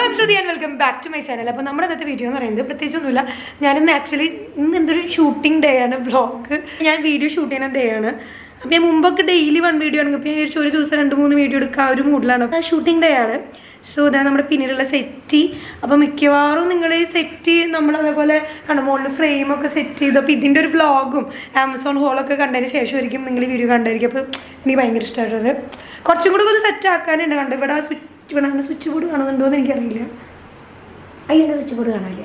I'm Shruthi and welcome back to my channel അപ്പോൾ നമ്മുടെ ഇന്നത്തെ വീഡിയോ എന്ന് പറയുന്നത് പ്രത്യേകിച്ചൊന്നുമില്ല ഞാനിന്ന് ആക്ച്വലി ഇന്ന് എന്തൊരു ഷൂട്ടിംഗ് ഡേ ആണ് വ്ളോഗ് ഞാൻ വീഡിയോ ഷൂട്ട് ചെയ്യുന്ന ഡേ ആണ് അപ്പോൾ ഞാൻ മുമ്പൊക്കെ ഡെയിലി വൺ വീഡിയോ ആണെങ്കിൽ ഇപ്പോൾ ഞാൻ വിചാരിച്ചു ഒരു ദിവസം രണ്ട് മൂന്ന് വീഡിയോ എടുക്കുക ആ ഒരു മൂഡിലാണ് അപ്പോൾ ഷൂട്ടിംഗ് ഡേ ആണ് സോ ഇതാ നമ്മുടെ പിന്നിലുള്ള സെറ്റ് അപ്പോൾ മിക്കവാറും നിങ്ങൾ ഈ സെറ്റ് നമ്മൾ അതേപോലെ കണ്ട മുകളിൽ ഫ്രെയിമൊക്കെ സെറ്റ് ചെയ്തു അപ്പോൾ ഇതിൻ്റെ ഒരു വ്ളോഗും ആമസോൺ ഹോളൊക്കെ കണ്ടതിന് ശേഷമായിരിക്കും നിങ്ങൾ ഈ വീഡിയോ കണ്ടായിരിക്കും അപ്പോൾ എനിക്ക് ഭയങ്കര ഇഷ്ടമായിട്ടത് കുറച്ചും കൂടി ഒന്ന് സെറ്റ് ആക്കാനുണ്ട് കണ്ട് ഇവിടെ സ്വിച്ച് ഇവിടെ അങ്ങനെ സ്വിച്ച് ബോർഡ് കാണുന്നുണ്ടോ എന്ന് എനിക്കറിയില്ല അതിൻ്റെ സ്വിച്ച് ബോർഡ് കാണാനില്ല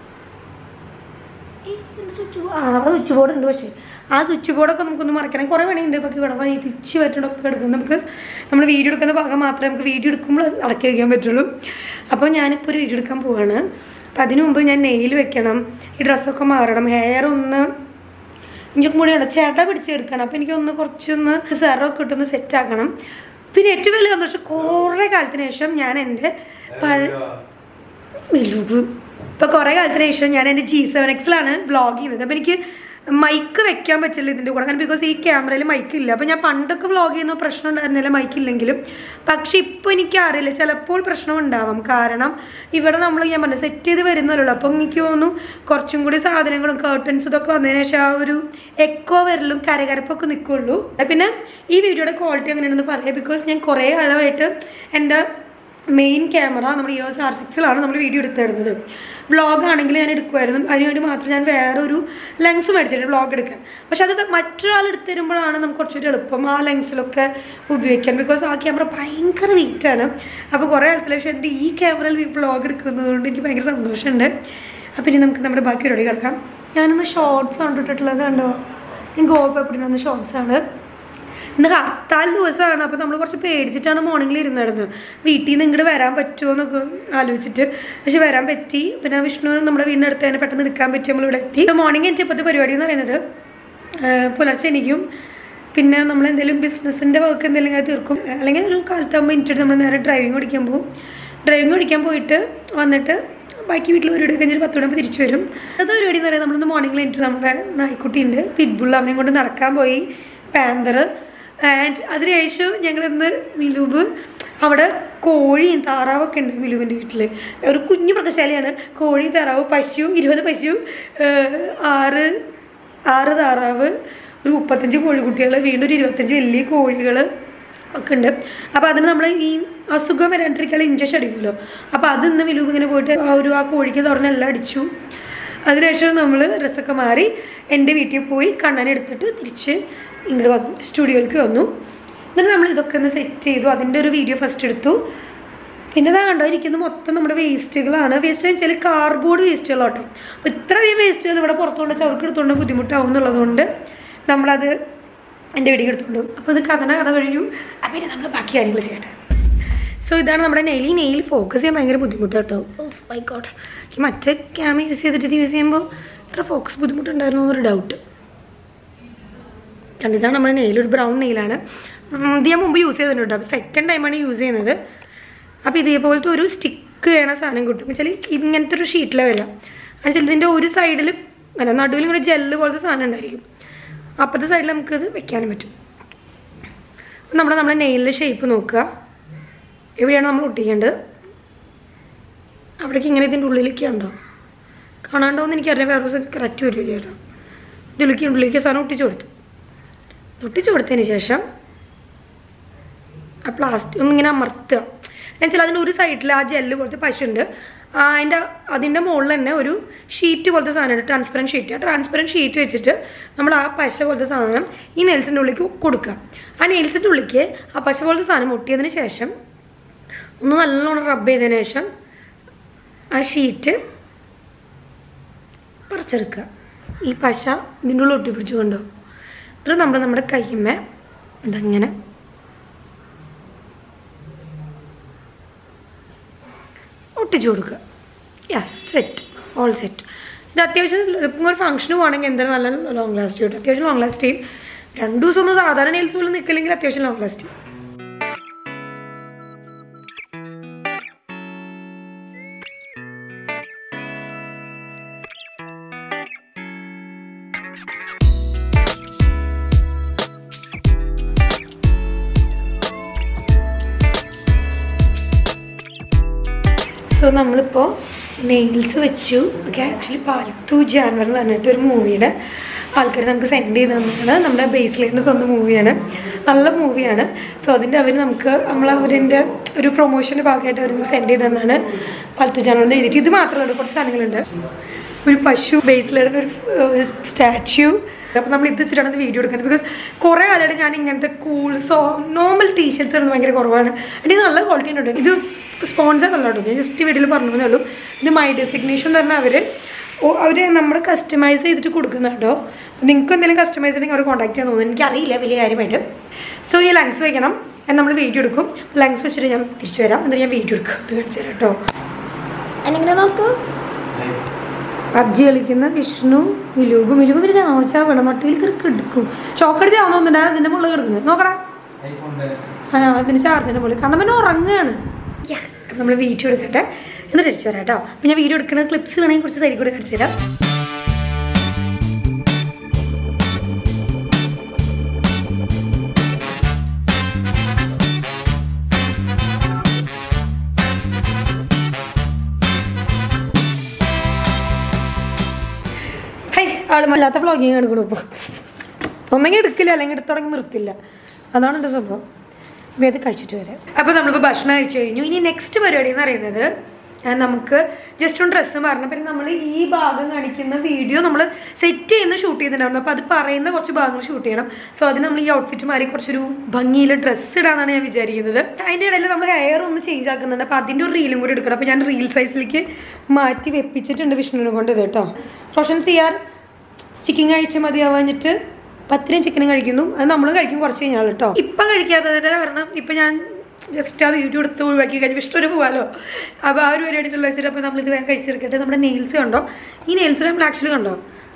സ്വിച്ച് ബോർഡ് ആ അവിടെ സ്വിച്ച് ബോർഡ് ഉണ്ട് പക്ഷേ ആ സ്വിച്ച് ബോർഡൊക്കെ നമുക്കൊന്ന് മറക്കണം കുറേ പണിയുണ്ട് ഇപ്പോൾ ഇവിടെ വഴി തിരിച്ച് പറ്റണൊക്കെ എടുക്കുന്നത് നമുക്ക് നമ്മൾ വീഡിയോ എടുക്കുന്ന ഭാഗം മാത്രമേ നമുക്ക് വീഡിയോ എടുക്കുമ്പോൾ അടക്കി വയ്ക്കാൻ പറ്റുള്ളൂ അപ്പോൾ ഞാനിപ്പോൾ ഒരു വീഡിയോ എടുക്കാൻ പോവാണ് അപ്പം അതിനു മുമ്പ് ഞാൻ നെയിൽ വെക്കണം ഈ ഡ്രസ്സൊക്കെ മാറണം ഹെയർ ഒന്ന് എനിക്കും കൂടിയാണ് ചേട്ട പിടിച്ചെടുക്കണം അപ്പം എനിക്കൊന്ന് കുറച്ചൊന്ന് സെറൊക്കെ ഇട്ടൊന്ന് സെറ്റ് ആക്കണം പിന്നെ ഏറ്റവും വലിയ സന്തോഷം കുറേ കാലത്തിന് ശേഷം ഞാൻ എൻ്റെ പഴയ വലുത് ഇപ്പോൾ കുറേ കാലത്തിന് ശേഷം ഞാൻ എൻ്റെ ജി സെവൻ എക്സിലാണ് വ്ളോഗ് ചെയ്യുന്നത് അപ്പോൾ എനിക്ക് മൈക്ക് വെക്കാൻ പറ്റില്ല ഇതിൻ്റെ കൂടെ കാരണം ബിക്കോസ് ഈ ക്യാമറയിൽ മൈക്ക് ഇല്ല അപ്പോൾ ഞാൻ പണ്ടൊക്കെ വ്ളോഗ് ചെയ്യുന്ന പ്രശ്നം ഉണ്ടായിരുന്നില്ല മൈക്ക് ഇല്ലെങ്കിലും പക്ഷേ ഇപ്പോൾ എനിക്ക് അറിയില്ല ചിലപ്പോൾ പ്രശ്നം ഉണ്ടാവാം കാരണം ഇവിടെ നമ്മൾ ഞാൻ പറഞ്ഞു സെറ്റ് ചെയ്ത് വരുന്നല്ലോ അപ്പോൾ എനിക്ക് തോന്നുന്നു കുറച്ചും കൂടി സാധനങ്ങളും കേർട്ടൻസ് ഇതൊക്കെ വന്നതിന് ശേഷം ആ ഒരു എക്കോ വരലും കരകരപ്പൊക്കെ നിൽക്കുള്ളൂ പിന്നെ ഈ വീഡിയോയുടെ ക്വാളിറ്റി എങ്ങനെയാണെന്ന് പറയാം ബിക്കോസ് ഞാൻ കുറേ കാലമായിട്ട് എൻ്റെ മെയിൻ ക്യാമറ നമ്മുടെ ഇയേഴ്സ് ആർ സിക്സിലാണ് നമ്മൾ വീഡിയോ എടുത്തിടുന്നത് വ്ളോഗ് ആണെങ്കിൽ ഞാൻ എടുക്കുമായിരുന്നു അതിനുവേണ്ടി മാത്രം ഞാൻ വേറൊരു ലെൻസ് മേടിച്ചിട്ട് വ്ളോഗ് എടുക്കാൻ പക്ഷെ അത് മറ്റൊരാൾ എടുത്തു തരുമ്പോഴാണ് നമുക്ക് കുറച്ചുകൂടി എളുപ്പം ആ ലെൻസിലൊക്കെ ഉപയോഗിക്കാൻ ബിക്കോസ് ആ ക്യാമറ ഭയങ്കര വെയിറ്റാണ് അപ്പോൾ കുറേ ആൾക്കാർ പക്ഷേ എൻ്റെ ഈ ക്യാമറയിൽ വ്ളോഗ് എടുക്കുന്നത് കൊണ്ട് എനിക്ക് ഭയങ്കര സന്തോഷമുണ്ട് അപ്പോൾ ഇനി നമുക്ക് നമ്മുടെ ബാക്കി പരിപാടി കിടക്കാം ഞാനൊന്ന് ഷോർട്സ് കണ്ടിട്ടുള്ളത് കണ്ടോ ഞാൻ ഗോപ എപ്പിടുന്ന ഷോർട്സ് ആണ് ഇന്ന് ഹർത്താൽ ദിവസമാണ് അപ്പോൾ നമ്മൾ കുറച്ച് പേടിച്ചിട്ടാണ് മോർണിംഗിൽ ഇരുന്നിരുന്നത് വീട്ടിൽ നിന്ന് ഇങ്ങോട്ട് വരാൻ പറ്റുമോ എന്നൊക്കെ ആലോചിച്ചിട്ട് പക്ഷെ വരാൻ പറ്റി പിന്നെ വിഷ്ണു നമ്മുടെ വീടിൻ്റെ അടുത്ത് തന്നെ പെട്ടെന്ന് എടുക്കാൻ പറ്റി നമ്മളിവിടെ എത്തി മോർണിംഗ് എൻ്റെ ഇപ്പോഴത്തെ പരിപാടി എന്ന് പറയുന്നത് പുലർച്ചെ എനിക്കും പിന്നെ നമ്മൾ എന്തെങ്കിലും ബിസിനസ്സിൻ്റെ വർക്ക് എന്തെങ്കിലും അത് തീർക്കും അല്ലെങ്കിൽ ഒരു കാലത്താകുമ്പോൾ എനിക്ക് നമ്മൾ നേരെ ഡ്രൈവിംഗ് ഓടിക്കാൻ പോകും ഡ്രൈവിംഗ് ഓടിക്കാൻ പോയിട്ട് വന്നിട്ട് ബാക്കി വീട്ടിൽ പരിപാടി കഴിഞ്ഞിട്ട് പത്ത് മണിയാകുമ്പോൾ തിരിച്ചു വരും അത് പരിപാടി എന്ന് പറയുന്നത് നമ്മളിന്ന് മോർണിംഗിൽ എനിക്ക് നമ്മുടെ നായ്ക്കുട്ടിയുണ്ട് പിറ്റ്ബുൾ അവനെയും കൊണ്ട് നടക്കാൻ പോയി പാന്തർ ആൻഡ് അതിനുശേഷം ഞങ്ങളിന്ന് മിലുബ് അവിടെ കോഴിയും താറാവൊക്കെ ഉണ്ട് മിലുവിൻ്റെ വീട്ടിൽ ഒരു കുഞ്ഞു മൃഗശാലയാണ് കോഴി താറാവ് പശു ഇരുപത് പശു ആറ് ആറ് താറാവ് ഒരു മുപ്പത്തഞ്ച് കോഴിക്കുട്ടികൾ വീണ്ടും ഒരു ഇരുപത്തഞ്ച് വലിയ കോഴികൾ ഒക്കെ ഉണ്ട് അപ്പോൾ അതിന് നമ്മൾ ഈ അസുഖം വരാണ്ടിരിക്കാനുള്ള ഇഞ്ചക്ഷൻ അടിക്കുമല്ലോ അപ്പോൾ അത് ഇന്ന് വിലൂപ് ഇങ്ങനെ പോയിട്ട് ആ ഒരു ആ കോഴിക്ക് തുറന്നെല്ലാം അടിച്ചു അതിനുശേഷം നമ്മൾ ഡ്രസ്സൊക്കെ മാറി എൻ്റെ വീട്ടിൽ പോയി കണ്ണനെ എടുത്തിട്ട് തിരിച്ച് ഇങ്ങോട്ട് വന്നു സ്റ്റുഡിയോയിലേക്ക് വന്നു എന്നിട്ട് നമ്മൾ ഇതൊക്കെ ഒന്ന് സെറ്റ് ചെയ്തു അതിൻ്റെ ഒരു വീഡിയോ ഫസ്റ്റ് എടുത്തു പിന്നെ ഇതാ കണ്ടോ ഇരിക്കുന്നത് മൊത്തം നമ്മുടെ വേസ്റ്റുകളാണ് വേസ്റ്റ് വെച്ചാൽ കാർഡ്ബോർഡ് വേസ്റ്റുകളാട്ടോ അപ്പോൾ ഇത്രയധികം വേസ്റ്റുകൾ ഇവിടെ പുറത്തുകൊണ്ട് വെച്ചാൽ അവർക്ക് എടുത്തുകൊണ്ട് ബുദ്ധിമുട്ടാവും എന്നുള്ളതുകൊണ്ട് നമ്മളത് എൻ്റെ വീഡിയോ എടുത്തുകൊണ്ട് അപ്പോൾ ഇത് കഥന കഥ കഴിഞ്ഞു അപ്പം ഇനി നമ്മൾ ബാക്കി കാര്യങ്ങൾ ചെയ്യട്ടെ സോ ഇതാണ് നമ്മുടെ നെയിൽ ഈ നെയിൽ ഫോക്കസ് ചെയ്യാൻ ഭയങ്കര ബുദ്ധിമുട്ട് കേട്ടോ ഓഫ് ബൈ ഗോഡ് ഈ മറ്റേ ക്യാമ യൂസ് ചെയ്തിട്ട് ഇത് യൂസ് ചെയ്യുമ്പോൾ ഇത്ര ഫോക്കസ് ബുദ്ധിമുട്ടുണ്ടായിരുന്നു എന്നൊരു ഡൗട്ട് കാരണം ഇതാണ് നമ്മുടെ നെയിൽ ഒരു ബ്രൗൺ നെയിലാണ് ഇത് ഞാൻ മുമ്പ് യൂസ് ചെയ്തിട്ടുണ്ട് അപ്പോൾ സെക്കൻഡ് ടൈമാണ് യൂസ് ചെയ്യുന്നത് അപ്പോൾ ഇതേപോലത്തെ ഒരു സ്റ്റിക്ക് ചെയ്യണ സാധനം കിട്ടും വെച്ചാൽ ഇങ്ങനത്തെ ഒരു ഷീറ്റിലാണ് വരിക എന്നുവെച്ചാൽ ഇതിൻ്റെ ഒരു സൈഡിൽ അങ്ങനെ നടുവിൽ ഇങ്ങനെ ജെല്ല് പോലത്തെ സാധനം ഉണ്ടായിരിക്കും അപ്പുറത്തെ സൈഡിൽ നമുക്കിത് വെക്കാനും പറ്റും അപ്പം നമ്മുടെ നമ്മുടെ നെയിലിൻ്റെ ഷേപ്പ് നോക്കുക എവിടെയാണ് നമ്മൾ ഒട്ടിക്കേണ്ടത് അവിടേക്ക് ഇങ്ങനെ ഇതിൻ്റെ ഉള്ളിലേക്ക് ഉണ്ടോ കാണാണ്ടോ എന്ന് എനിക്കറിയാം വേറെ ദിവസം കറക്റ്റ് വരിക ചേട്ടാ ഇതിലേക്ക് ഉള്ളിലേക്ക് സാധനം ഒട്ടിച്ചു കൊടുത്തു ഒട്ടിച്ചു കൊടുത്തതിന് ശേഷം ആ പ്ലാസ്റ്റിക് ഒന്നിങ്ങനെ അമർത്തുക എന്നുവെച്ചാൽ അതിൻ്റെ ഒരു സൈഡിൽ ആ ജെല്ല് പോലത്തെ പശുണ്ട് അതിൻ്റെ അതിൻ്റെ മുകളിൽ തന്നെ ഒരു ഷീറ്റ് പോലത്തെ സാധനമുണ്ട് ട്രാൻസ്പെറൻറ്റ് ഷീറ്റ് ആ ട്രാൻസ്പെറൻറ്റ് ഷീറ്റ് വെച്ചിട്ട് നമ്മൾ ആ പശ പോലത്തെ സാധനം ഈ നെയിൽസിൻ്റെ ഉള്ളിലേക്ക് കൊടുക്കുക ആ നെയിൽസിൻ്റെ ഉള്ളിലേക്ക് ആ പശ പോലത്തെ സാധനം ഒട്ടിയതിന് ശേഷം ഒന്ന് നല്ലോണം റബ്ബ് ചെയ്തതിന് ശേഷം ആ ഷീറ്റ് പറിച്ചെടുക്കുക ഈ പശ ഇതിൻ്റെ ഉള്ളിൽ ഒട്ടിപ്പിടിച്ചു കൊണ്ടോ എന്നിട്ട് നമ്മൾ നമ്മുടെ കയ്യുമ്മ ഇതങ്ങനെ ഒട്ടിച്ചു കൊടുക്കുക യെസ് സെറ്റ് ഓൾ സെറ്റ് ഇത് അത്യാവശ്യം ഇപ്പം ഒരു ഫംഗ്ഷന് പോകണമെങ്കിൽ എന്തായാലും നല്ല ലോങ് ലാസ്റ്റ് ചെയ്യും അത്യാവശ്യം ലോങ് ലാസ്റ്റ് ചെയ്യും രണ്ട് ദിവസം ഒന്നും സാധാരണ നെയിൽസ് പോലും നിൽക്കില്ലെങ്കിൽ അത്യാവശ്യം ലോങ് ലാസ്റ്റ് ചെയ്യും സോ സോ നമ്മളിപ്പോൾ നെയിൽസ് വെച്ചു ഓക്കെ ആക്ച്വലി പാൽത്തു ജാൻവർ എന്ന് പറഞ്ഞിട്ട് ഒരു മൂവിയുടെ ആൾക്കാർ നമുക്ക് സെൻഡ് ചെയ്ത് തന്നതാണ് നമ്മുടെ ബേസ് ലൈനിൻ്റെ സ്വന്തം മൂവിയാണ് നല്ല മൂവിയാണ് സോ അതിൻ്റെ അവർ നമുക്ക് നമ്മൾ അവരിൻ്റെ ഒരു പ്രൊമോഷൻ്റെ ഭാഗമായിട്ട് അവർ സെൻഡ് ചെയ്ത് തന്നാണ് പാൽത്തു ജാൻവർ എന്ന് എഴുതിയിട്ട് ഇത് മാത്രമല്ല കുറച്ച് സാധനങ്ങളുണ്ട് ഒരു പശു ബേസിലിടുന്ന ഒരു ഒരു സ്റ്റാച്യു അപ്പോൾ നമ്മൾ ഇത് വെച്ചിട്ടാണ് വീഡിയോ എടുക്കുന്നത് ബിക്കോസ് കുറേ കാലമായിട്ട് ഞാൻ ഇങ്ങനത്തെ കൂൾസോ നോർമൽ ടീഷർട്സ് ഇടുന്നത് ഭയങ്കര കുറവാണ് അതിന് നല്ല ക്വാളിറ്റി ഉണ്ട് ഇത് സ്പോൺസർ അല്ല കേട്ടോ ഞാൻ ജസ്റ്റ് വീഡിയോയിൽ പറഞ്ഞേ ഉള്ളൂ ഇത് മൈ ഡെസിഗ്നേഷൻ എന്ന് പറഞ്ഞാൽ അവർ അവർ നമ്മൾ കസ്റ്റമൈസ് ചെയ്തിട്ട് കൊടുക്കുന്നുണ്ടോ നിങ്ങൾക്ക് എന്തെങ്കിലും കസ്റ്റമൈസ് ഉണ്ടെങ്കിൽ അവർ കോൺടാക്ട് ചെയ്യാൻ തോന്നുന്നു എനിക്കറിയില്ല വലിയ കാര്യമായിട്ട് സോ ഈ ലങ്സ് വയ്ക്കണം നമ്മൾ വീഡിയോ എടുക്കും ലങ്സ് വെച്ചിട്ട് ഞാൻ തിരിച്ചു വരാം എന്നിട്ട് ഞാൻ വീഡിയോ എടുക്കും ഇത് കാണിച്ചു തരാം കേട്ടോ എന്നിങ്ങനെ നോക്കൂ പബ്ജി കളിക്കുന്ന വിഷ്ണു വിലൂപ് വിലൂപ് പിന്നെ രാമച്ചാവണം നട്ടിയിൽ കയറി എടുക്കും ഷോക്കടിച്ച് ആവുന്ന തോന്നുന്നുണ്ട് അതിൻ്റെ മുകളിൽ കിടക്കുന്നത് നോക്കടാ ആ അതിന് ചാർജിൻ്റെ മുകളിൽ കാരണം പിന്നെ ഉറങ്ങുകയാണ് നമ്മൾ വീഡിയോ എടുക്കട്ടെ എന്നിട്ട് അടിച്ചു തരാം കേട്ടോ അപ്പം ഞാൻ വീഡിയോ എടുക്കുന്ന ക്ലിപ്സ് വേണമെങ്കിൽ കുറച്ച് സൈഡിൽ കൂടെ കാണിച്ചു തരാം ഹൈ ആളുമല്ലാത്ത വ്ളോഗിങ് എടുക്കണം ഇപ്പോൾ ഒന്നെങ്കിൽ എടുക്കില്ല അല്ലെങ്കിൽ എടുത്ത് തുടങ്ങി നിർത്തില്ല അതാണ് എൻ്റെ സംഭവം അപ്പോൾ ഇത് കഴിച്ചിട്ട് വരാം അപ്പോൾ നമ്മളിപ്പോൾ ഭക്ഷണം കഴിച്ചു കഴിഞ്ഞു ഇനി നെക്സ്റ്റ് പരിപാടി എന്ന് പറയുന്നത് ആ, നമുക്ക് ജസ്റ്റ് ഒന്ന് ഡ്രസ്സ് മാറണം പിന്നെ നമ്മൾ ഈ ഭാഗം കാണിക്കുന്ന വീഡിയോ നമ്മൾ സെറ്റ് ചെയ്യുന്ന ഷൂട്ട് ചെയ്തിട്ടുണ്ടായിരുന്നു അപ്പോൾ അത് പറയുന്ന കുറച്ച് ഭാഗങ്ങൾ ഷൂട്ട് ചെയ്യണം സോ അതിന് നമ്മൾ ഈ ഔട്ട്ഫിറ്റ് മാറി കുറച്ചൊരു ഭംഗിയിൽ ഡ്രസ്സ് ഇടാന്നാണ് ഞാൻ വിചാരിക്കുന്നത് അതിൻ്റെ ഇടയിൽ നമ്മൾ ഹെയർ ഒന്ന് ചേഞ്ച് ആക്കുന്നുണ്ട് അപ്പോൾ അതിൻ്റെ ഒരു റീലും കൂടി എടുക്കണം അപ്പോൾ ഞാൻ റീൽ സൈസിലേക്ക് മാറ്റി വെപ്പിച്ചിട്ടുണ്ട് വിഷ്ണുവിനെ കൊണ്ട് ഇത് കേട്ടോ റോഷൻ സിയാർ ചിക്കൻ കഴിച്ച് മതിയാവാഞ്ഞിട്ട് പത്തിനും ചിക്കനും കഴിക്കുന്നു അത് നമ്മളും കഴിക്കും കുറച്ച് കഴിഞ്ഞാൽ കേട്ടോ ഇപ്പം കഴിക്കാത്തതിൻ്റെ കാരണം ഇപ്പം ഞാൻ ജസ്റ്റ് ആ വീഡിയോ എടുത്ത് ഒഴിവാക്കി കഴിഞ്ഞ് വിഷ്ണുവിന് പോകാമല്ലോ അപ്പോൾ ആ ഒരു പരിപാടിയിട്ടുള്ള വെച്ചിട്ട് അപ്പോൾ നമ്മളിത് വേഗം കഴിച്ചെടുക്കട്ടെ നമ്മുടെ നെയിൽസ് കണ്ടോ ഈ നെയിൽസ് നമ്മൾ ആക്ച്വലി കണ്ടോ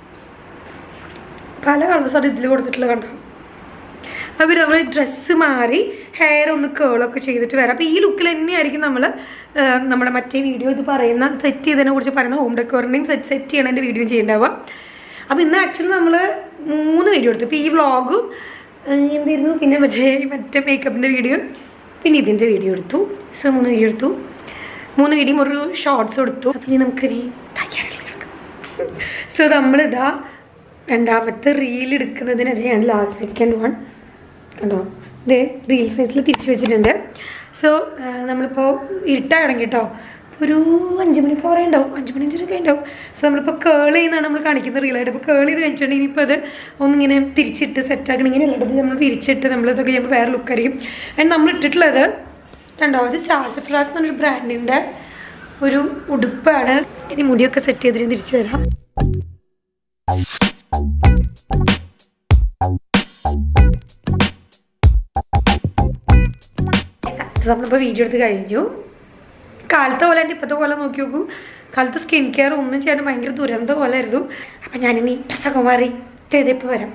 പല കളേഴ്സാണ് ഇതിൽ കൊടുത്തിട്ടുള്ള കണ്ടോ അവർ നമ്മൾ ഡ്രസ്സ് മാറി ഹെയർ ഒന്ന് കേളൊക്കെ ചെയ്തിട്ട് വരാം അപ്പോൾ ഈ ലുക്കിൽ തന്നെയായിരിക്കും നമ്മൾ നമ്മുടെ മറ്റേ വീഡിയോ ഇത് പറയുന്ന സെറ്റ് ചെയ്തതിനെ കുറിച്ച് പറയുന്ന ഹോം ഡെക്കോറിൻ്റെയും സെറ്റ് സെറ്റ് ചെയ്യണതിൻ്റെ വീഡിയോ ചെയ്യേണ്ടാവുക അപ്പോൾ ഇന്ന് ആക്ച്വലി നമ്മൾ മൂന്ന് വീഡിയോ എടുത്തു ഇപ്പോൾ ഈ വ്ളോഗും എന്തായിരുന്നു പിന്നെ മറ്റേ മറ്റേ മേക്കപ്പിൻ്റെ വീഡിയോ പിന്നെ ഇതിൻ്റെ വീഡിയോ എടുത്തു സോ മൂന്ന് വീഡിയോ എടുത്തു മൂന്ന് വീഡിയോയും ഒരു ഷോർട്സ് എടുത്തു അപ്പം ഇനി നമുക്ക് ഈ തയ്യാറെടുക്കാം സോ നമ്മളിതാ രണ്ടാമത്തെ റീൽ എടുക്കുന്നതിനിടെയാണ് ലാസ്റ്റ് സെക്കൻഡ് വൺ കണ്ടോ ഇത് റീൽ സൈസിൽ തിരിച്ചു വെച്ചിട്ടുണ്ട് സോ നമ്മളിപ്പോൾ ഇരുട്ടായി തുടങ്ങി കേട്ടോ ഒരു അഞ്ച് മണിക്ക് കുറേ ഉണ്ടാവും അഞ്ച് മണി അഞ്ചരൊക്കെ ഉണ്ടാവും സോ നമ്മളിപ്പോൾ കേൾ ചെയ്യുന്നതാണ് നമ്മൾ കാണിക്കുന്ന റീലായിട്ട് ഇപ്പോൾ കേൾ ചെയ്ത് കഴിഞ്ഞിട്ടുണ്ടെങ്കിൽ ഇനിയിപ്പോൾ അത് ഒന്നിങ്ങനെ തിരിച്ചിട്ട് സെറ്റാക്കണം ഇങ്ങനെ എല്ലായിടത്തും നമ്മൾ തിരിച്ചിട്ട് നമ്മളിതൊക്കെ ചെയ്യുമ്പോൾ വേറെ ലുക്കായിരിക്കും ആൻഡ് നമ്മൾ ഇട്ടിട്ടുള്ളത് കണ്ടോ അത് സാസഫ്രാസ് എന്നൊരു ബ്രാൻഡിൻ്റെ ഒരു ഉടുപ്പാണ് ഇനി മുടിയൊക്കെ സെറ്റ് ചെയ്തിട്ട് തിരിച്ചു വരാം നമ്മളിപ്പോൾ വീഡിയോ എടുത്ത് കഴിഞ്ഞു കാലത്തെ പോലെ തന്നെ ഇപ്പോഴത്തെ പോലെ നോക്കി നോക്കൂ കാലത്ത് സ്കിൻ കെയർ ഒന്നും ചെയ്യാൻ ഭയങ്കര ദുരന്ത പോലെ ആയിരുന്നു അപ്പം ഞാനിനി ഡ്രസ്സൊക്കെ മാറി ചെയ്തിപ്പോൾ വരാം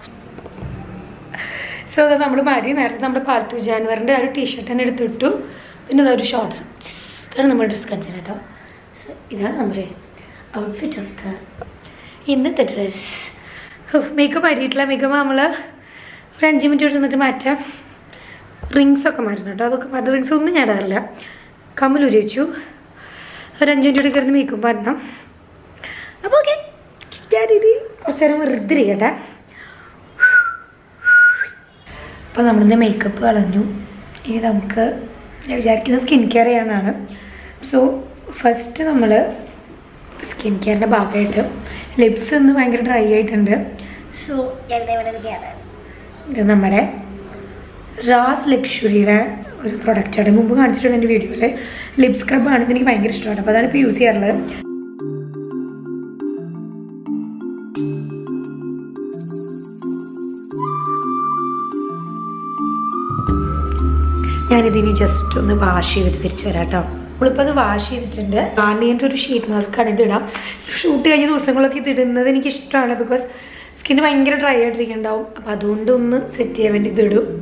സോ അത് നമ്മൾ മാറി നേരത്തെ നമ്മുടെ പാൽത്തു ജാൻവറിൻ്റെ ആ ഒരു ടീഷർട്ട് തന്നെ എടുത്തിട്ടു പിന്നെ അതൊരു ഷോർട്സ് ഇതാണ് നമ്മുടെ ഡ്രസ്സ് കാണിച്ചത് കേട്ടോ So, ഇതാണ് നമ്മുടെ ഔട്ട്ഫിറ്റ് ഓഫ് ദ ഇന്നത്തെ ഡ്രസ്സ് മേക്കപ്പ് മാറ്റിയിട്ടില്ല മേക്കപ്പ് നമ്മൾ ഒരു അഞ്ച് മിനിറ്റ് ഇരുന്നിട്ട് മാറ്റാം റിങ്സ് ഒക്കെ മാറ്റണം കേട്ടോ അതൊക്കെ മാറ്റും റിങ്സ് ഒന്നും ഞാൻ ഇടാറില്ല കമ്മൽ ഉരിച്ചു ഒരു അഞ്ച് മിനിറ്റ് കൂടി കിടന്ന് മേക്കപ്പ് മാറ്റണം അപ്പോൾ ഓക്കെ ഞാനിത് കുറച്ച് നേരം വെറുതെ ഇരിക്കട്ടെ അപ്പോൾ നമ്മളിന്ന് മേക്കപ്പ് കളഞ്ഞു ഇനി നമുക്ക് ഞാൻ വിചാരിക്കുന്നത് സ്കിൻ കെയർ ചെയ്യാനാണ് സോ ഫസ്റ്റ് നമ്മൾ സ്കിൻ കെയറിൻ്റെ ഭാഗമായിട്ട് ലിപ്സ് ഒന്ന് ഭയങ്കര ഡ്രൈ ആയിട്ടുണ്ട് സോ ഇത് നമ്മുടെ റാസ് ലക്ഷറിയുടെ ഒരു പ്രൊഡക്റ്റാണ് മുമ്പ് കാണിച്ചിട്ടുണ്ട് എൻ്റെ വീഡിയോയിൽ ലിപ് സ്ക്രബ് ആണ് എനിക്ക് ഭയങ്കര ഇഷ്ടമാണ് അപ്പോൾ അതാണ് ഇപ്പോൾ യൂസ് ചെയ്യാറുള്ളത് ഞാനിതിനി ജസ്റ്റ് ഒന്ന് വാഷ് ചെയ്തിട്ട് തിരിച്ചു വരാം കേട്ടോ നമ്മളിപ്പോൾ അത് വാഷ് ചെയ്തിട്ടുണ്ട് ആർണിയൻ്റെ ഒരു ഷീറ്റ് മാസ്ക് ആണ് ഇത് ഇടാം ഷൂട്ട് കഴിഞ്ഞ ദിവസങ്ങളൊക്കെ ഇത് ഇടുന്നത് എനിക്ക് ഇഷ്ടമാണ് ബിക്കോസ് സ്കിന്ന് ഭയങ്കര ഡ്രൈ ആയിട്ടിരിക്കുന്നുണ്ടാവും അപ്പോൾ അതുകൊണ്ട് ഒന്ന് സെറ്റ് ചെയ്യാൻ വേണ്ടി ഇത് ഇടും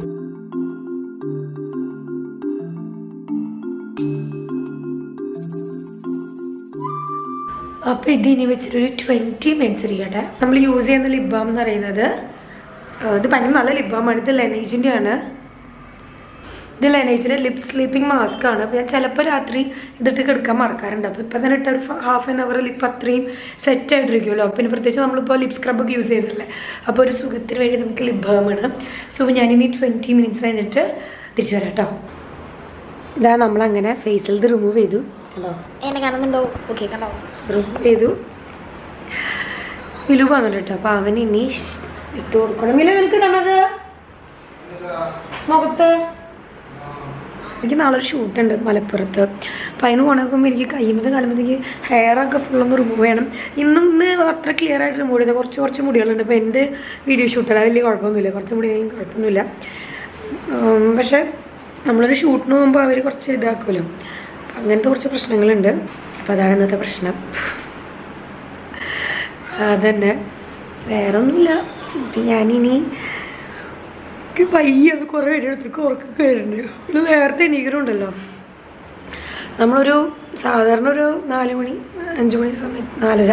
അപ്പോൾ ഇത് ഇനി വെച്ചിട്ടൊരു ട്വൻറ്റി മിനിറ്റ്സ് ഇരിക്കട്ടെ നമ്മൾ യൂസ് ചെയ്യുന്ന ലിപ് ബാം എന്ന് പറയുന്നത് ആ, ഇത് ഭയങ്കര നല്ല ലിപ് ബാമാണ് ഇത് ലെനേജിൻ്റെ ആണ് ഇത് ലെനേജിൻ്റെ ലിപ് സ്ലീപ്പിംഗ് മാസ്ക് ആണ് അപ്പോൾ ഞാൻ ചിലപ്പോൾ രാത്രി ഇതിട്ട് കിടക്കാൻ മറക്കാറുണ്ട് അപ്പോൾ ഇപ്പം തന്നെ ഇട്ട ഒരു ഹാഫ് ആൻ അവർ ലിപ്പ് അത്രയും സെറ്റ് ആയിട്ടിരിക്കുമല്ലോ പിന്നെ പ്രത്യേകിച്ച് നമ്മളിപ്പോൾ ലിപ് സ്ക്രബൊക്കെ യൂസ് ചെയ്തില്ലേ അപ്പോൾ ഒരു സുഖത്തിന് വേണ്ടി നമുക്ക് ലിപ് ബാമാണ് സോ ഞാനിനി ട്വൻറ്റി മിനിറ്റ്സ് കഴിഞ്ഞിട്ട് തിരിച്ചു വരാം കേട്ടോ ഇതാ നമ്മളങ്ങനെ ഫേസിൽ ഇത് റിമൂവ് ചെയ്തു കണ്ടോ എന്നെ കാണുന്നുണ്ടോ ഓക്കെ കണ്ടോ റിമൂവ് ചെയ്തു വിലു വന്നിട്ട് കേട്ടോ അപ്പോൾ അവൻ ഇനി ഇട്ട് കൊടുക്കണം വില നിനക്ക് ഇടണത് മുഖത്ത് എനിക്ക് നാളെ ഒരു ഷൂട്ടുണ്ട് മലപ്പുറത്ത് അപ്പം അതിന് പോണക്കുമ്പോൾ എനിക്ക് കയ്യുമ്പോൾ കാലുമ്പോഴത്തേക്ക് ഹെയറൊക്കെ ഫുള്ളൊന്ന് റിമൂവ് ചെയ്യണം ഇന്നും ഇന്ന് അത്ര ക്ലിയർ ആയിട്ട് റിമൂവ് ചെയ്തത് കുറച്ച് കുറച്ച് മുടികളുണ്ട് അപ്പോൾ എൻ്റെ വീഡിയോ ഷൂട്ടല്ല വലിയ കുഴപ്പമൊന്നുമില്ല കുറച്ച് മുടി ആണെങ്കിൽ കുഴപ്പമൊന്നുമില്ല ഉം, പക്ഷേ നമ്മളൊരു ഷൂട്ടിന് പോകുമ്പോൾ അവർ കുറച്ച് ഇതാക്കുമല്ലോ അപ്പം അങ്ങനത്തെ കുറച്ച് പ്രശ്നങ്ങളുണ്ട് അപ്പോൾ അതാണ് ഇന്നത്തെ പ്രശ്നം അതന്നെ വേറെ ഒന്നുമില്ല ഇപ്പം ഞാനിനി എനിക്ക് വയ്യ അത് കുറേ വീഡിയോ എടുത്തിട്ട് ഉറക്കൊക്കെ വരുന്നുണ്ട് പിന്നെ നേരത്തെ എണീക്കണുണ്ടല്ലോ നമ്മളൊരു സാധാരണ ഒരു നാല് മണി അഞ്ച് മണി സമയത്ത് നാലര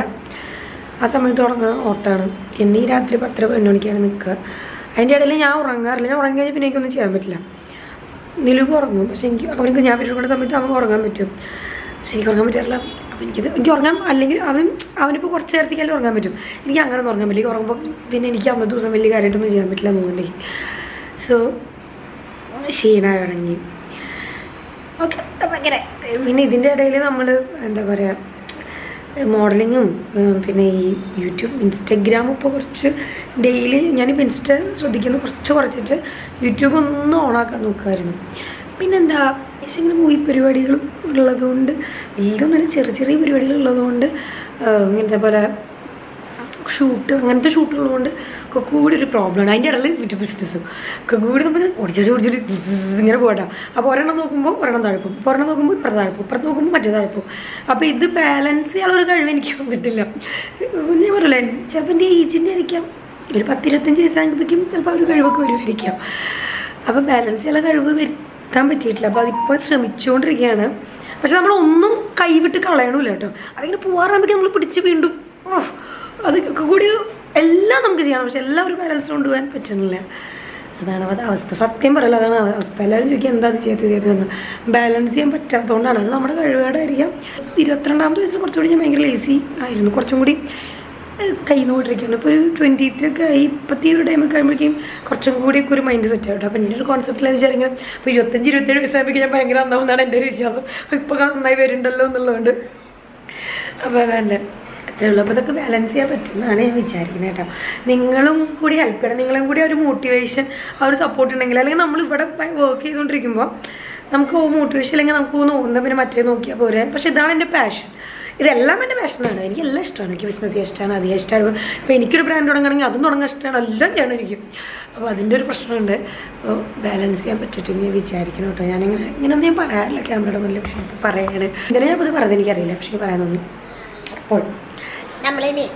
ആ സമയത്ത് തുടങ്ങുന്ന ഓട്ടമാണ് പിന്നെ ഈ രാത്രി പത്തര പതിനൊന്ന് മണിക്കാണ് നിൽക്കുക അതിൻ്റെ ഇടയിൽ ഞാൻ ഉറങ്ങാറില്ല ഞാൻ ഉറങ്ങി കഴിഞ്ഞാൽ പിന്നെ എനിക്കൊന്നും ചെയ്യാൻ പറ്റില്ല നിലവ് ഉറങ്ങും പക്ഷെ എനിക്ക് അവനക്ക് ഞാൻ വീട്ടിൽ സമയത്ത് അവൻ ഉറങ്ങാൻ പറ്റും പക്ഷെ എനിക്ക് ഉറങ്ങാൻ പറ്റാറില്ല അപ്പം എനിക്കത് എനിക്ക് ഉറങ്ങാൻ അല്ലെങ്കിൽ അവൻ അവനിപ്പോൾ കുറച്ച് നേരത്തേക്കല്ലേ ഉറങ്ങാൻ പറ്റും എനിക്ക് അങ്ങനെ ഒന്നും ഉറങ്ങാൻ പറ്റില്ല ഉറങ്ങുമ്പോൾ പിന്നെ എനിക്ക് അമ്പത് ദിവസം വലിയ കാര്യമായിട്ടൊന്നും ചെയ്യാൻ പറ്റില്ല എന്നുണ്ടെങ്കിൽ സോ ക്ഷീണമായി തുടങ്ങി ഓക്കെ ഭയങ്കര പിന്നെ ഇതിൻ്റെ ഇടയിൽ നമ്മൾ എന്താ പറയുക മോഡലിങ്ങും പിന്നെ ഈ യൂട്യൂബ് ഇൻസ്റ്റഗ്രാം ഇപ്പോൾ കുറച്ച് ഡെയിലി ഞാനിപ്പോൾ ഇൻസ്റ്റ ശ്രദ്ധിക്കുന്നത് കുറച്ച് കുറച്ചിട്ട് യൂട്യൂബ് ഒന്ന് ഓണാക്കാൻ നോക്കുമായിരുന്നു പിന്നെന്താ പക്ഷേ ഇങ്ങനെ മൂവി പരിപാടികളും ഉള്ളതുകൊണ്ട് വലിയൊന്നും ചെറിയ ചെറിയ പരിപാടികൾ ഉള്ളതുകൊണ്ട് ഇങ്ങനത്തെ പോലെ ഷൂട്ട് അങ്ങനത്തെ ഷൂട്ടുള്ളതുകൊണ്ട് ഒക്കെ കൂടി ഒരു പ്രോബ്ലമാണ് അതിൻ്റെ ഇടയിൽ യൂട്യൂബ് ബിസിനസ്സും ഒക്കെ കൂടി നമ്മൾ ഓടിച്ചടി ഓടിച്ചടി ഇങ്ങനെ പോകട്ടാ അപ്പോൾ ഒരെണ്ണം നോക്കുമ്പോൾ ഒരെണ്ണം താഴ്പ്പും ഇപ്പോൾ ഒരെണ്ണം നോക്കുമ്പോൾ ഇപ്പുറത്ത് താഴ്പ്പും ഇപ്പുറത്ത് നോക്കുമ്പോൾ മറ്റേ താഴ്പ്പും അപ്പോൾ ഇത് ബാലൻസ് ചെയ്യാനുള്ള ഒരു കഴിവ് എനിക്ക് വന്നിട്ടില്ല ഞാൻ പറയില്ല ചിലപ്പോൾ എൻ്റെ ഏജിൻ്റെ ആയിരിക്കാം ഒരു പത്തിരുപത്തഞ്ച് വയസ്സാകുമ്പോഴേക്കും ചിലപ്പോൾ ആ ഒരു കഴിവൊക്കെ വരുമായിരിക്കാം അപ്പോൾ ബാലൻസ് ചെയ്യാനുള്ള കഴിവ് വരുത്താൻ പറ്റിയിട്ടില്ല അപ്പോൾ അതിപ്പോൾ ശ്രമിച്ചുകൊണ്ടിരിക്കുകയാണ് പക്ഷെ നമ്മളൊന്നും കൈവിട്ട് കളയണമില്ല കേട്ടോ അതിങ്ങനെ പോകാറാകുമ്പോഴേക്കും നമ്മൾ പിടിച്ച് വീണ്ടും ഓഹ് അതൊക്കെ കൂടി എല്ലാം നമുക്ക് ചെയ്യണം പക്ഷെ എല്ലാം ഒരു ബാലൻസിൽ കൊണ്ടുപോകാൻ പറ്റുന്നില്ല അതാണ് അത് അവസ്ഥ സത്യം പറയല അതാണ് അവസ്ഥ എല്ലാവരും ചോദിക്കുക എന്താ അത് ചെയ്ത് ചെയ്തതെന്ന് ബാലൻസ് ചെയ്യാൻ പറ്റാത്തതുകൊണ്ടാണ് അത് നമ്മുടെ കഴിവുകേടായിരിക്കാം ഇരുപത്തിരണ്ടാമത്തെ വയസ്സിൽ കുറച്ചുകൂടി ഞാൻ ഭയങ്കര ലേസി ആയിരുന്നു കുറച്ചും കൂടി കൈ നോട്ടിരിക്കുന്നു ഇപ്പോൾ ഒരു ട്വൻറ്റി ത്രീ ആയി ഇപ്പോഴത്തെ ഒരു ടൈമൊക്കെ കഴിയുമ്പോഴേക്കും കുറച്ചും കൂടി ഒക്കെ ഒരു മൈൻഡ് സെറ്റ് ആയിട്ട് അപ്പോൾ എൻ്റെ ഒരു കോൺസെപ്റ്റിൽ വിചാരിക്കുന്നത് ഇപ്പോൾ ഇരുപത്തഞ്ച് ഇരുപത്തേഴ് വയസ്സാകുമ്പോൾ ഞാൻ ഭയങ്കര നന്നാവുന്നതാണ് എൻ്റെ ഒരു വിശ്വാസം ഇപ്പോൾ നന്നായി വരുന്നുണ്ടല്ലോ എന്നുള്ളതുകൊണ്ട് അപ്പോൾ അതന്നെ അത്രേ ഉള്ളൂ അപ്പോൾ ഇതൊക്കെ ബാലൻസ് ചെയ്യാൻ പറ്റുമെന്നാണ് ഞാൻ വിചാരിക്കുന്നത് കേട്ടോ നിങ്ങളും കൂടി ഹെൽപ്പ് ചെയ്യണം നിങ്ങളും കൂടി ഒരു മോട്ടിവേഷൻ ആ ഒരു സപ്പോർട്ട് ഉണ്ടെങ്കിൽ അല്ലെങ്കിൽ നമ്മൾ ഇവിടെ വർക്ക് ചെയ്തുകൊണ്ടിരിക്കുമ്പോൾ നമുക്ക് മോട്ടിവേഷൻ അല്ലെങ്കിൽ നമുക്ക് തോന്നുന്ന പിന്നെ മറ്റേ നോക്കിയാൽ പോരെ പക്ഷേ ഇതാണ് എൻ്റെ പാഷൻ ഇതെല്ലാം എൻ്റെ പാഷനാണ് എനിക്ക് എല്ലാം ഇഷ്ടമാണ് എനിക്ക് ബിസിനസ് ചെയ്യാൻ ഇഷ്ടമാണ് അധികം ഇഷ്ടമാണ് ഇപ്പോൾ എനിക്കൊരു ബ്രാൻഡ് തുടങ്ങണമെങ്കിൽ അതും തുടങ്ങാൻ ഇഷ്ടമാണ് എല്ലാം ചെയ്യണം എനിക്ക് അപ്പോൾ അതിൻ്റെ ഒരു പ്രശ്നമുണ്ട് അപ്പോൾ ബാലൻസ് ചെയ്യാൻ പറ്റിയിട്ട് ഞാൻ വിചാരിക്കണം കേട്ടോ ഞാനിങ്ങനെ ഇങ്ങനെയൊന്നും ഞാൻ പറയാറില്ല ക്യാമറയുടെ മുന്നിൽ പക്ഷേ ഇപ്പോൾ പറയണേ ഇങ്ങനെ ഞാൻ അത് പറയുന്നത് എനിക്കറിയില്ല പക്ഷേ പറയാൻ തോന്നി അപ്പോൾ നമ്മളിനി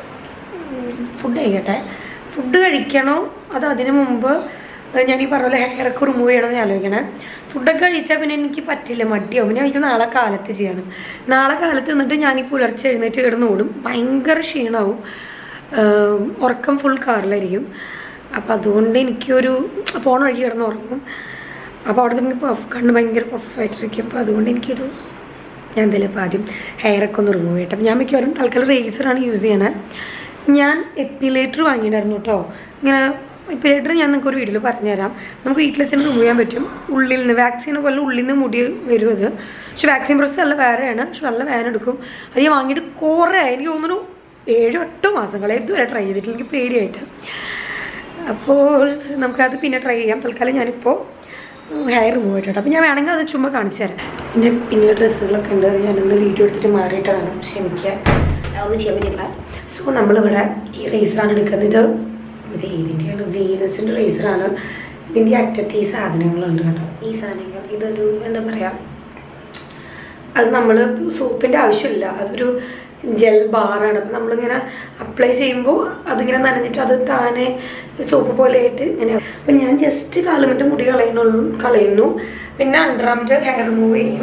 ഫുഡ് കഴിക്കട്ടെ ഫുഡ് കഴിക്കണോ അത് അതിന് മുമ്പ് ഞാൻ ഈ പറഞ്ഞ പോലെ ഹെയറൊക്കെ റിമൂവ് ചെയ്യണമെന്ന് ആലോചിക്കണേ ഫുഡൊക്കെ കഴിച്ചാൽ പിന്നെ എനിക്ക് പറ്റില്ല മടിയാവും പിന്നെ എനിക്ക് നാളെ കാലത്ത് ചെയ്യണം നാളെ കാലത്ത് നിന്നിട്ട് ഞാൻ ഈ പുലർച്ചെ എഴുന്നേറ്റ് കിടന്ന് ഓടും ഭയങ്കര ക്ഷീണമാവും ആഹ് ഉറക്കം ഫുൾ കാറിലായിരിക്കും അപ്പോൾ അതുകൊണ്ട് എനിക്കൊരു പോണ വഴിക്ക് കിടന്ന് ഉറങ്ങും അപ്പോൾ അവിടെ നമുക്ക് പഫ് കണ്ണ് ഭയങ്കര പഫായിട്ടിരിക്കും അപ്പോൾ അതുകൊണ്ട് എനിക്കൊരു ഞാൻ എന്തായാലും ഇപ്പോൾ ആദ്യം ഹെയറൊക്കെ ഒന്ന് റിമൂവ് ചെയ്യട്ടെ അപ്പോൾ ഞാൻ മിക്കവാറും തൽക്കാലം റേസറാണ് യൂസ് ചെയ്യണത് ഞാൻ എപ്പിലേറ്റർ വാങ്ങിയിട്ടായിരുന്നു കേട്ടോ ഇങ്ങനെ എപ്പിലേറ്റർ ഞാൻ നിങ്ങൾക്ക് ഒരു വീഡിയോയിൽ പറഞ്ഞുതരാം നമുക്ക് വീട്ടിൽ വെച്ചാൽ റിമൂവ് ചെയ്യാൻ പറ്റും ഉള്ളിൽ നിന്ന് വാക്സിനെ പോലെ ഉള്ളിൽ നിന്ന് മുടി വരും അത് പക്ഷെ വാക്സിൻ പ്രോസസ്സ് നല്ല വേറെയാണ് പക്ഷെ നല്ല വേദന എടുക്കും അത് ഞാൻ വാങ്ങിയിട്ട് കുറേ എനിക്ക് തോന്നുന്നു ഏഴോ എട്ടോ മാസങ്ങളെ ഇതുവരെ ട്രൈ ചെയ്തിട്ടില്ല എനിക്ക് പേടിയായിട്ട് അപ്പോൾ നമുക്കത് പിന്നെ ട്രൈ ചെയ്യാം തൽക്കാലം ഞാനിപ്പോൾ ഹെയർ റിമൂവ് ചെയ്തിട്ട് അപ്പോൾ ഞാൻ വേണമെങ്കിൽ അത് ചുമ്മാ കാണിച്ചു തരാം എൻ്റെ പിന്നെ ഡ്രസ്സുകളൊക്കെ ഉണ്ട് അത് ഞാനൊന്ന് വീഡിയോ എടുത്തിട്ട് മാറിയിട്ടതാണ് ക്ഷമിക്കുക അതൊന്നും ചെയ്യാൻ പറ്റില്ല സോ നമ്മളിവിടെ ഈ റേസറാണ് എടുക്കുന്നത് ഇത് ഇത് ഏതിൻ്റെയാണ് വീനസിൻ്റെ റേസറാണ് ഇതിൻ്റെ അറ്റത്ത് ഈ സാധനങ്ങളുണ്ട് കേട്ടോ ഈ സാധനങ്ങൾ ഇതൊരു എന്താ പറയുക അത് നമ്മൾ സോപ്പിൻ്റെ ആവശ്യമില്ല അതൊരു ജെൽ ബാറാണ് അപ്പം നമ്മളിങ്ങനെ അപ്ലൈ ചെയ്യുമ്പോൾ അതിങ്ങനെ നനഞ്ഞിട്ട് അത് താനെ സോപ്പ് പോലെ ആയിട്ട് ഇങ്ങനെ അപ്പം ഞാൻ ജസ്റ്റ് കാലുമത്തെ മുടി കളയുന്നുള്ളൂ കളയുന്നു പിന്നെ അണ്ടറാമിൻ്റെ ഹെയർ റിമൂവ് ചെയ്യും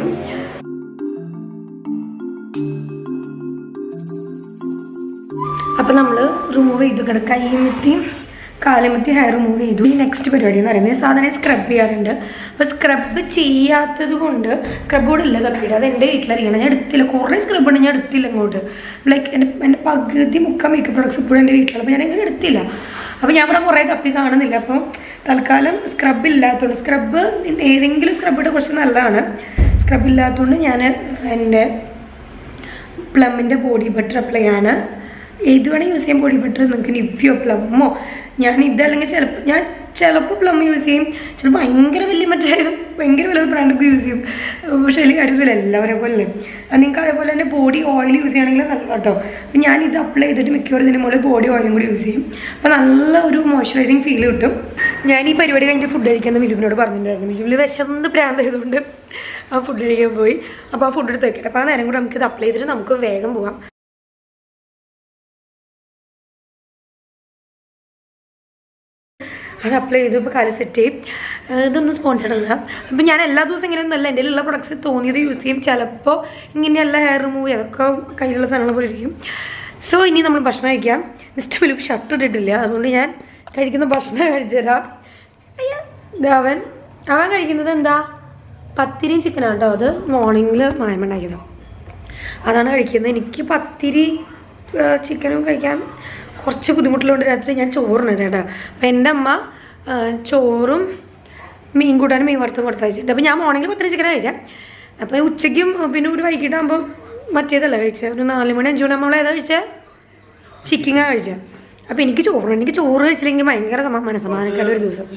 അപ്പം നമ്മൾ റിമൂവ് ചെയ്തു കിടക്കാം കൈമുത്തിയും കാലമത്തി ഹെയർ റിമൂവ് ചെയ്തു ഈ നെക്സ്റ്റ് പരിപാടി എന്ന് പറയുന്നത് സാധാരണ സ്ക്രബ് ചെയ്യാറുണ്ട് അപ്പോൾ സ്ക്രബ് ചെയ്യാത്തത് കൊണ്ട് സ്ക്രബ് കൂടെ ഇല്ല തപ്പിയിട്ട് അത് എൻ്റെ വീട്ടിലറിയണം ഞാൻ എടുത്തില്ല കുറേ സ്ക്രബ് ഉണ്ട് ഞാൻ എടുത്തില്ല ഇങ്ങോട്ട് ലൈക്ക് എൻ്റെ എൻ്റെ പകുതി മുക്കാൽ മേക്കപ്പ് പ്രൊഡക്ട്സ് ഇപ്പോഴും എൻ്റെ വീട്ടിലാണ് അപ്പോൾ ഞാൻ എങ്ങനെ എടുത്തില്ല അപ്പോൾ ഞാൻ ഇവിടെ കുറേ തപ്പി കാണുന്നില്ല അപ്പോൾ തൽക്കാലം സ്ക്രബ് ഇല്ലാത്തതുകൊണ്ട് സ്ക്രബ് ഏതെങ്കിലും സ്ക്രബ് ഇട്ട് കുറച്ച് നല്ലതാണ് സ്ക്രബ് ഇല്ലാത്തതുകൊണ്ട് ഞാൻ എൻ്റെ പ്ലമ്മിൻ്റെ ബോഡി ബട്ടർ അപ്ലൈ ആണ് ഏത് വേണമെങ്കിൽ യൂസ് ചെയ്യാം ബോഡി ബട്ടർ നിങ്ങൾക്ക് നിവ്യോ പ്ലമ്മോ ഞാൻ ഇതല്ലെങ്കിൽ ചിലപ്പോൾ ഞാൻ ചിലപ്പോൾ പ്ലം യൂസ് ചെയ്യും ചിലപ്പോൾ ഭയങ്കര വലിയ മറ്റേ ഭയങ്കര വലിയ ബ്രാൻഡൊക്കെ യൂസ് ചെയ്യും പക്ഷേ അതിൽ കാര്യമില്ല എല്ലാവരെ പോലെ അത് നിങ്ങൾക്ക് അതേപോലെ തന്നെ ബോഡി ഓയിൽ യൂസ് ചെയ്യുകയാണെങ്കിൽ നല്ല കേട്ടോ അപ്പം ഞാൻ ഇത് അപ്ലൈ ചെയ്തിട്ട് മിക്കവാറും ഇതിന് മുകളിൽ ബോഡി ഓയിലും കൂടി യൂസ് ചെയ്യും അപ്പോൾ നല്ല ഒരു മോയ്സ്ചറൈസിങ് ഫീൽ കിട്ടും ഞാൻ ഈ പരിപാടി കഴിഞ്ഞിട്ട് ഫുഡ് കഴിക്കാൻ മിലുവിനോട് പറഞ്ഞിട്ടുണ്ടായിരുന്നു മിലുവിൽ വിശന്ന് പ്രാന്തായതുകൊണ്ട് ആ ഫുഡ് കഴിക്കാൻ പോയി അപ്പോൾ ആ ഫുഡ് എടുത്ത് വെക്കട്ടെ അപ്പോൾ ആ നേരം കൂടെ നമുക്ക് ഇത് അപ്ലൈ ചെയ്തിട്ട് നമുക്ക് വേഗം പോകാം അത് അപ്ലൈ ചെയ്തു ഇപ്പോൾ കാലം സെറ്റ് ചെയ്യും ഏഹ് ഇതൊന്നും സ്പോൺസർഡ് അല്ല അപ്പം ഞാൻ എല്ലാ ദിവസവും ഇങ്ങനെയൊന്നുമല്ല എൻ്റെ ഉള്ള പ്രൊഡക്ട്സ് തോന്നിയത് യൂസ് ചെയ്യും ചിലപ്പോൾ ഇങ്ങനെയല്ല ഹെയർ റിമൂവ് അതൊക്കെ കയ്യിലുള്ള സാധനങ്ങൾ പോലെ ഇരിക്കും സോ ഇനി നമ്മൾ ഭക്ഷണം കഴിക്കാം മിസ്റ്റർ മിലുക്ക് ഷർട്ട് ഇട്ടിട്ടില്ല അതുകൊണ്ട് ഞാൻ കഴിക്കുന്ന ഭക്ഷണം കഴിച്ചുതരാം അയ്യ ദേ അവൻ അവൻ കഴിക്കുന്നത് എന്താ പത്തിരിയും ചിക്കനാണ് കേട്ടോ അത് മോർണിംഗിൽ മായമുണ്ടാക്കിയത് അതാണ് കഴിക്കുന്നത് എനിക്ക് പത്തിരി ആ, ചിക്കനും കഴിക്കാൻ കുറച്ച് ബുദ്ധിമുട്ടുള്ളതുകൊണ്ട് രാത്രി ഞാൻ ചോറിനുണ്ട് കേട്ടോ അപ്പം എൻ്റെ അമ്മ ആ, ചോറും മീൻ കൂട്ടാനും മീൻ വറുത്തും കൊടുത്തയച്ചിട്ടുണ്ട് അപ്പോൾ ഞാൻ മോർണിംഗിൽ പത്തിരി ചിക്കൻ കഴിച്ചത് അപ്പോൾ ഉച്ചയ്ക്കും പിന്നെ ഒരു വൈകിട്ടാകുമ്പോൾ മറ്റേതല്ല കഴിച്ചത് ഒരു നാല് മണി അഞ്ച് മണി നമ്മൾ ഏതാ കഴിച്ചത് ചിക്കനാണ് കഴിച്ചത് അപ്പോൾ എനിക്ക് ചോറ് എനിക്ക് ചോറ് കഴിച്ചില്ലെങ്കിൽ ഭയങ്കര സമ മനസ്സമാധാനക്കാട് ഒരു ദിവസം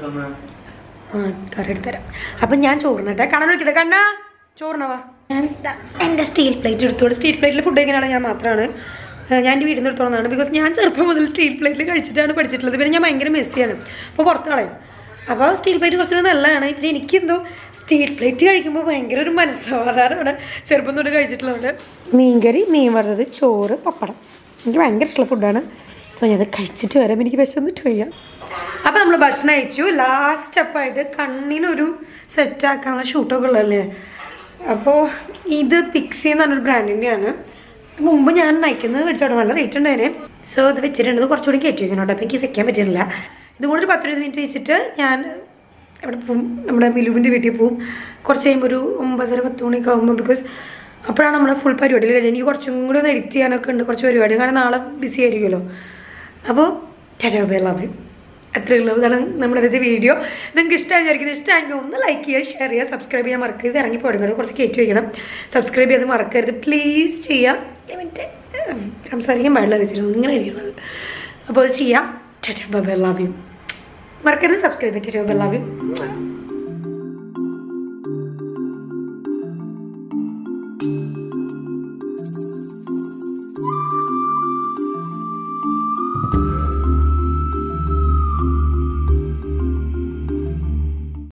ആ കറി എടുത്തരാം അപ്പം ഞാൻ ചോറിനട്ടെ കാണാൻ വിളിക്കട്ടെ കണ്ണാ ചോറിനവാ ഞാൻ ദാ എൻ്റെ സ്റ്റീൽ പ്ലേറ്റ് എടുത്തോളൂ സ്റ്റീൽ പ്ലേറ്റിൽ ഫുഡ് കഴിക്കാനാണ് ഞാൻ മാത്രമാണ് ഏഹ് ഞാൻ എൻ്റെ വീട്ടിൽ നിന്ന് എടുത്തോളാണ് ബിക്കോസ് ഞാൻ ചെറുപ്പം മുതൽ സ്റ്റീൽ പ്ലേറ്റിൽ കഴിച്ചിട്ടാണ് പഠിച്ചിട്ടുള്ളത് പിന്നെ ഞാൻ ഭയങ്കര മെസ്സിയാണ് അപ്പോൾ പുറത്ത് കളയും അപ്പോൾ സ്റ്റീൽ പ്ലേറ്റ് കുറച്ചുകൂടി നല്ലതാണ് പിന്നെ എനിക്കെന്തോ സ്റ്റീൽ പ്ലേറ്റ് കഴിക്കുമ്പോൾ ഭയങ്കര ഒരു മനസ്സമാധാനമാണ് ചെറുപ്പം തൊട്ട് കഴിച്ചിട്ടുള്ളത് മീൻകറി മീൻ വറുത്തത് ചോറ് പപ്പടം എനിക്ക് ഭയങ്കര ഇഷ്ടമുള്ള ഫുഡാണ് സോ ഞാനത് കഴിച്ചിട്ട് വരാം എനിക്ക് വിശന്നിട്ട് വയ്യ അപ്പോൾ നമ്മൾ ഭക്ഷണം കഴിച്ചു ലാസ്റ്റ് സ്റ്റെപ്പായിട്ട് കണ്ണിനൊരു സെറ്റാക്കാനുള്ള ഷൂട്ടൊക്കെ ഉള്ളതല്ലേ അപ്പോൾ ഇത് പിക്സി എന്ന് പറഞ്ഞൊരു ബ്രാൻഡിൻ്റെയാണ് മുമ്പ് ഞാൻ നയിക്കുന്നത് മേടിച്ചോട്ടെ നല്ല റേറ്റ് ഉണ്ടായേനെ സോ ഇത് വെച്ചിട്ടുണ്ട് ഇത് കുറച്ചുകൂടി കയറ്റി വെക്കണം കേട്ടോ അപ്പോൾ എനിക്ക് വെക്കാൻ പറ്റില്ല ഇത് കൂടി ഒരു പത്ത് ഇരുപത് മിനിറ്റ് വെച്ചിട്ട് ഞാൻ അവിടെ പോവും നമ്മുടെ മിലുവിൻ്റെ വീട്ടിൽ പോവും കുറച്ച് കഴിയുമ്പോൾ ഒരു ഒമ്പതര പത്ത് മണിയൊക്കെ ആകുമ്പോൾ ബിക്കോസ് അപ്പോഴാണ് നമ്മുടെ ഫുൾ പരിപാടികൾ കഴിഞ്ഞത് എനിക്ക് കുറച്ചും കൂടി ഒന്ന് എഡിറ്റ് ചെയ്യാനൊക്കെ ഉണ്ട് കുറച്ച് പരിപാടി കാരണം നാളെ ബിസി ആയിരിക്കുമല്ലോ അപ്പോൾ ടാറ്റാ ബൈ ലവ് യു അത്രയേ ഉള്ളൂ ഇതാണ് നമ്മുടെ ഇന്നത്തെ വീഡിയോ നിങ്ങൾക്ക് ഇഷ്ടമായി വിചാരിക്കുന്നത് ഇഷ്ടമായെങ്കിൽ ഒന്ന് ലൈക്ക് ചെയ്യുക ഷെയർ ചെയ്യുക സബ്സ്ക്രൈബ് ചെയ്യാൻ മറക്കരുത് ഇറങ്ങി പോടുന്നത് കുറച്ച് കയറ്റി വയ്ക്കണം സബ്സ്ക്രൈബ് ചെയ്ത് മറക്കരുത് പ്ലീസ് ചെയ്യാം ഒരു മിനിറ്റ് ഉം, സംസാരിക്കാൻ പാടില്ല വെച്ചിട്ട് ഇങ്ങനെ ഇരിക്കുന്നത് അപ്പോൾ അത് ചെയ്യാം ടാറ്റാ ബൈ ലവ് യു മറക്കരുത് subscribe tata bye love U